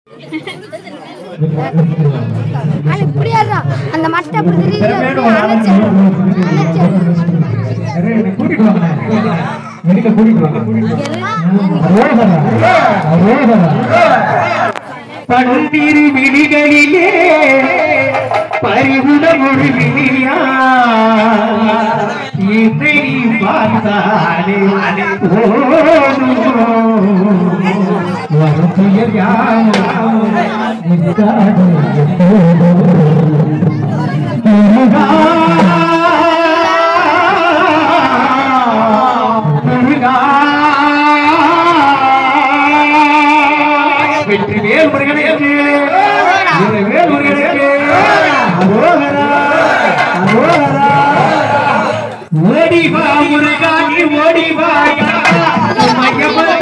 அது இப்படியே தான் அந்த மட்டை அப்படி தெரியுது அப்படியே அணைச்சு அணைச்சு கூட்டிட்டு வாங்க மெடிக்கல் கூட்டிட்டு வாங்க படுந்திரு விழிகளிலே பறிவுட ஒரு விழியா இதை பார்த்தாலே ஓடும் வரும் துயர் யாவும் நிற்காது முருகா முருகா வெற்றி வேல் முருகனுக்கு வேல் முருகனுக்கு அரோகரா அரோகரா ஓடி வா முருகா நீ ஓடி வா மையமலை